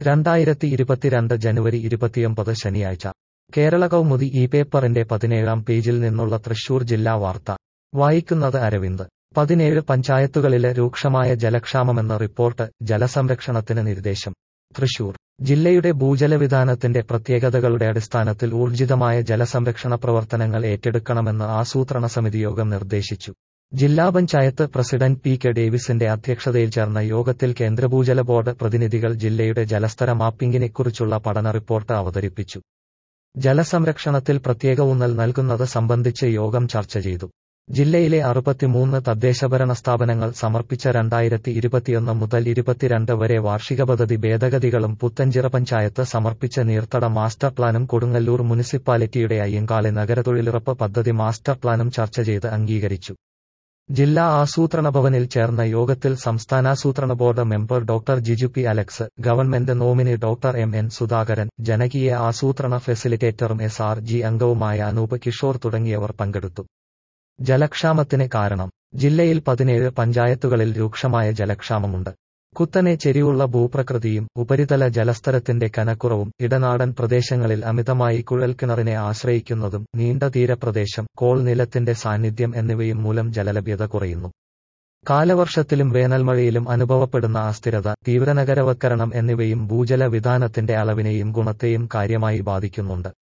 രണ്ടായിരത്തി ഇരുപത്തിരണ്ട് ജനുവരി ഇരുപത്തിയൊമ്പത് ശനിയാഴ്ച കേരള കൗമുദി ഈ പേപ്പറിന്റെ പതിനേഴാം പേജിൽ നിന്നുള്ള തൃശൂർ ജില്ലാ വാർത്ത വായിക്കുന്നത് അരവിന്ദ് പതിനേഴ് പഞ്ചായത്തുകളിലെ രൂക്ഷമായ ജലക്ഷാമമെന്ന റിപ്പോർട്ട് ജലസംരക്ഷണത്തിന് നിർദ്ദേശം തൃശൂർ ജില്ലയുടെ ഭൂജലവിധാനത്തിന്റെ പ്രത്യേകതകളുടെ അടിസ്ഥാനത്തിൽ ഊർജിതമായ ജലസംരക്ഷണ പ്രവർത്തനങ്ങൾ ഏറ്റെടുക്കണമെന്ന് ആസൂത്രണ സമിതി യോഗം നിർദ്ദേശിച്ചു ജില്ലാ പഞ്ചായത്ത് പ്രസിഡന്റ് പി കെ ഡേവിസിന്റെ അധ്യക്ഷതയിൽ ചേർന്ന യോഗത്തിൽ കേന്ദ്ര ഭൂജല ബോർഡ് പ്രതിനിധികൾ ജില്ലയുടെ ജലസ്തര മാപ്പിംഗിനെക്കുറിച്ചുള്ള പഠന റിപ്പോർട്ട് അവതരിപ്പിച്ചു ജലസംരക്ഷണത്തിൽ പ്രത്യേക ഊന്നൽ നൽകുന്നത് സംബന്ധിച്ച് യോഗം ചർച്ച ചെയ്തു ജില്ലയിലെ അറുപത്തിമൂന്ന് തദ്ദേശഭരണ സ്ഥാപനങ്ങൾ സമർപ്പിച്ച രണ്ടായിരത്തി ഇരുപത്തിയൊന്ന് മുതൽ ഇരുപത്തിരണ്ട് വരെ വാർഷിക പദ്ധതി ഭേദഗതികളും പുത്തഞ്ചിറ പഞ്ചായത്ത് സമർപ്പിച്ച നീർത്തട മാസ്റ്റർ പ്ലാനും കൊടുങ്ങല്ലൂർ മുനിസിപ്പാലിറ്റിയുടെ അയ്യങ്കാളി നഗരതൊഴിലുറപ്പ് പദ്ധതി മാസ്റ്റർ പ്ലാനും ചർച്ച ചെയ്ത് അംഗീകരിച്ചു ജില്ലാ ആസൂത്രണ ഭവനിൽ ചേർന്ന യോഗത്തിൽ സംസ്ഥാനാസൂത്രണ board member doctor Jiju P Alex government nominee doctor M N Sudhakaran ജനകീയ ആസൂത്രണ ഫെസിലിറ്റേറ്ററും എസ് ആർ ജി അംഗവുമായ അനൂപ് കിഷോർ തുടങ്ങിയവർ പങ്കെടുത്തു ജലക്ഷാമത്തിന് കാരണം ജില്ലയിൽ പതിനേഴ് പഞ്ചായത്തുകളിൽ രൂക്ഷമായ ജലക്ഷാമമുണ്ട് കുത്തനെ ചെരിവുള്ള ഭൂപ്രകൃതിയും ഉപരിതല ജലസ്തരത്തിന്റെ കനക്കുറവും ഇടനാടൻ പ്രദേശങ്ങളിൽ അമിതമായി കുഴൽക്കിണറിനെ ആശ്രയിക്കുന്നതും നീണ്ട തീരപ്രദേശം കോൾ നിലത്തിന്റെ സാന്നിധ്യം എന്നിവയും മൂലം ജലലഭ്യത കുറയുന്നു കാലവർഷത്തിലും വേനൽമഴയിലും അനുഭവപ്പെടുന്ന അസ്ഥിരത തീവ്രനഗരവത്കരണം എന്നിവയും ഭൂജല വിധാനത്തിന്റെ അളവിനെയും ഗുണത്തെയും കാര്യമായി ബാധിക്കുന്നുണ്ട്